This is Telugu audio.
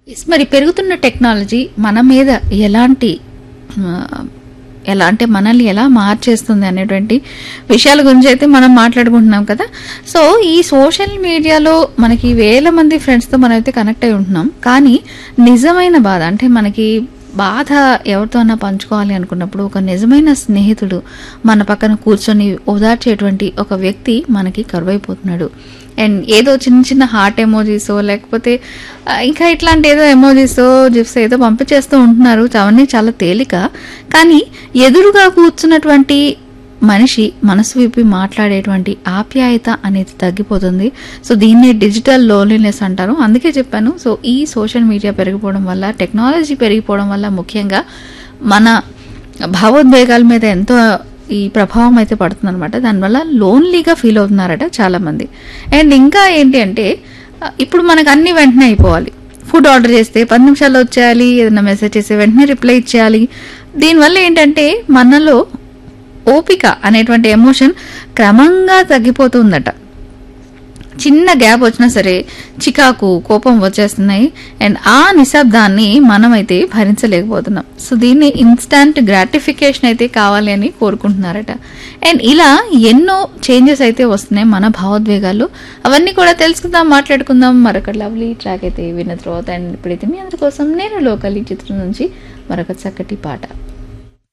ఎస్, మరి పెరుగుతున్న టెక్నాలజీ మన మీద ఎలాంటి ఆ, ఎలా అంటే మనల్ని ఎలా మార్చేస్తుంది అనేటువంటి విషయాల గురించి అయితే మనం మాట్లాడుకుంటున్నాం కదా సో ఈ సోషల్ మీడియాలో మనకి వేల మంది ఫ్రెండ్స్తో మనం అయితే కనెక్ట్ అయి ఉంటున్నాం కానీ నిజమైన బాధ అంటే మనకి బాధ ఎవరితో అన్నా పంచుకోవాలి అనుకున్నప్పుడు ఒక నిజమైన స్నేహితుడు మన పక్కన కూర్చొని ఓదార్చేటువంటి ఒక వ్యక్తి మనకి కరువైపోతున్నాడు అండ్ ఏదో చిన్న చిన్న హార్ట్ ఎమోజీసో లేకపోతే ఆ, ఇంకా ఇట్లాంటి ఏదో ఎమోజీసో జిప్స్ ఏదో పంపించేస్తూ ఉంటున్నారు అవన్నీ చాలా తేలిక కానీ ఎదురుగా కూర్చున్నటువంటి మనిషి మనసు విప్పి మాట్లాడేటువంటి ఆప్యాయత అనేది తగ్గిపోతుంది సో దీన్ని డిజిటల్ లోన్లీనెస్ అంటారు అందుకే చెప్పాను సో ఈ సోషల్ మీడియా పెరిగిపోవడం వల్ల టెక్నాలజీ పెరిగిపోవడం వల్ల ముఖ్యంగా మన భావోద్వేగాల మీద ఎంతో ఈ ప్రభావం అయితే పడుతుంది అనమాట దానివల్ల లోన్లీగా ఫీల్ అవుతున్నారట చాలా మంది అండ్ ఇంకా ఏంటి అంటే ఆ, ఇప్పుడు మనకు అన్ని వెంటనే అయిపోవాలి ఫుడ్ ఆర్డర్ చేస్తే పది నిమిషాల్లో వచ్చేయాలి ఏదైనా మెసేజ్ చేస్తే వెంటనే రిప్లై ఇచ్చేయాలి దీనివల్ల ఏంటంటే మనలో ఓపిక అనేటువంటి ఎమోషన్ క్రమంగా తగ్గిపోతుందట చిన్న గ్యాప్ వచ్చినా సరే చికాకు కోపం వచ్చేస్తున్నాయి అండ్ ఆ నిశ్శబ్దాన్ని మనమైతే భరించలేకపోతున్నాం సో దీన్ని ఇన్స్టాంట్ గ్రాటిఫికేషన్ అయితే కావాలి అని కోరుకుంటున్నారట అండ్ ఇలా ఎన్నో చేంజెస్ అయితే వస్తున్నాయి మన భావోద్వేగాలు అవన్నీ కూడా తెలుసుకుందాం మాట్లాడుకుందాం మరొక లవ్లీ ట్రాక్ అయితే విన్న తర్వాత అండ్ ఇప్పుడైతే మీ అందరి కోసం నేను లోకల్ ఈ చిత్రం నుంచి మరొక చక్కటి పాట